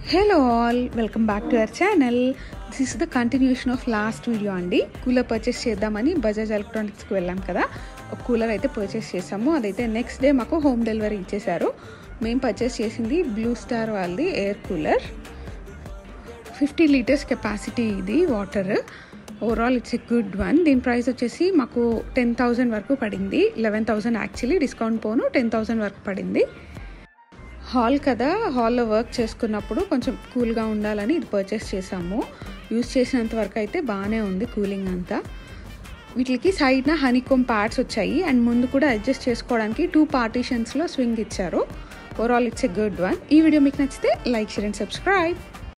hello all welcome back to our channel this is the continuation of last video అండి cooler purchase చేద్దామని బజాజ్ ఎలక్ట్రానిక్స్కి వెళ్ళాం కదా ఒక cooler అయితే పర్చేస్ చేసాము అదైతే నెక్స్ట్ డే మాకు హోమ్ డెలివరీ ఇచ్చేసారు మేము పర్చేస్ చేసింది బ్లూ స్టార్ వాళ్ళది air cooler fifty litres capacity ఇది water overall it's a good one దీని ప్రైస్ వచ్చేసి మాకు టెన్ థౌజండ్ వరకు పడింది లెవెన్ థౌజండ్ యాక్చువల్లీ డిస్కౌంట్ పోను టెన్ థౌజండ్ వరకు పడింది హాల్ కదా హాల్లో వర్క్ చేసుకున్నప్పుడు కొంచెం కూల్గా ఉండాలని ఇది పర్చేస్ చేసాము యూస్ చేసినంత వరకు అయితే బాగానే ఉంది కూలింగ్ అంతా వీటికి సైడ్న హనీకోమ్ ప్యాడ్స్ వచ్చాయి అండ్ ముందు కూడా అడ్జస్ట్ చేసుకోవడానికి టూ పార్టీషన్స్లో స్వింగ్ ఇచ్చారు overall it's a good one ఈ వీడియో మీకు నచ్చితే లైక్ షేర్ అండ్ సబ్స్క్రైబ్